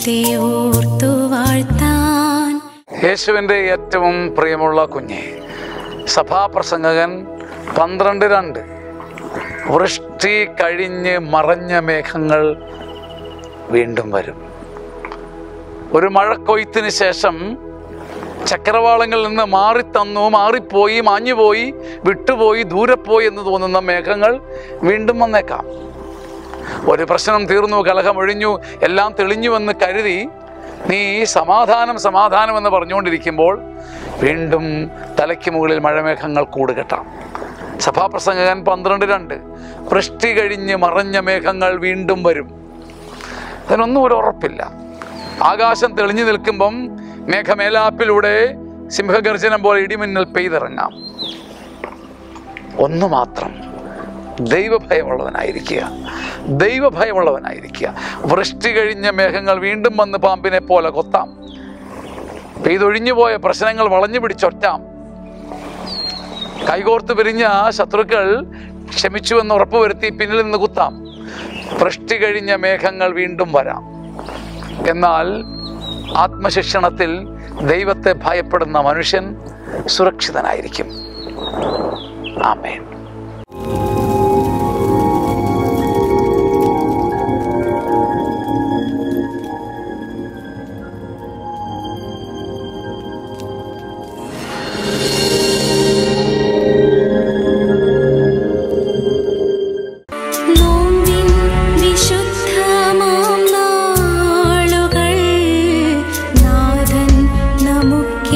ദൈവത്തെ ഓർത്തു വാഴ്ത്താൻ യേശുവിൻ്റെ ഏറ്റവും പ്രിയമുള്ള കുഞ്ഞെ സഭാപ്രസംഗകൻ പന്ത്രണ്ട് രണ്ട് വൃഷ്ടി കഴിഞ്ഞ് മറഞ്ഞ മേഘങ്ങൾ വീണ്ടും വരും ഒരു മഴക്കൊയ്ത്തിന് ശേഷം ചക്രവാളങ്ങളിൽ നിന്ന് മാറിത്തന്നു മാറിപ്പോയി മാഞ്ഞുപോയി വിട്ടുപോയി ദൂരെ പോയി എന്ന് തോന്നുന്ന മേഘങ്ങൾ വീണ്ടും വന്നേക്കാം ഒരു പ്രശ്നം തീർന്നു കലഹം ഒഴിഞ്ഞു എല്ലാം തെളിഞ്ഞുവെന്ന് കരുതി നീ സമാധാനം സമാധാനം എന്ന് പറഞ്ഞുകൊണ്ടിരിക്കുമ്പോൾ വീണ്ടും തലയ്ക്ക് മുകളിൽ മഴമേഘങ്ങൾ കൂടുകെട്ടാം സഭാപ്രസംഗകൻ പന്ത്രണ്ട് രണ്ട് വൃഷ്ടി കഴിഞ്ഞ് മറഞ്ഞ മേഘങ്ങൾ വീണ്ടും വരും അതിനൊന്നും ഒരു ഉറപ്പില്ല ആകാശം തെളിഞ്ഞു നിൽക്കുമ്പം മേഘമേലാപ്പിലൂടെ സിംഹഗർജനം പോലെ ഇടിമിന്നൽ പെയ്തിറങ്ങാം ഒന്ന് മാത്രം ദൈവഭയമുള്ളവനായിരിക്കുക ദൈവഭയമുള്ളവനായിരിക്കുക വൃഷ്ടി കഴിഞ്ഞ മേഘങ്ങൾ വീണ്ടും വന്ന് പാമ്പിനെ പോലെ കൊത്താം പെയ്തൊഴിഞ്ഞു പോയ പ്രശ്നങ്ങൾ വളഞ്ഞു പിടിച്ചൊറ്റാം കൈകോർത്ത് പിരിഞ്ഞ ശത്രുക്കൾ ക്ഷമിച്ചുവെന്ന് ഉറപ്പുവരുത്തി പിന്നിൽ നിന്ന് കുത്താം വൃഷ്ടി കഴിഞ്ഞ മേഘങ്ങൾ വീണ്ടും വരാം എന്നാൽ ആത്മശിക്ഷണത്തിൽ ദൈവത്തെ ഭയപ്പെടുന്ന മനുഷ്യൻ സുരക്ഷിതനായിരിക്കും ആമേൻ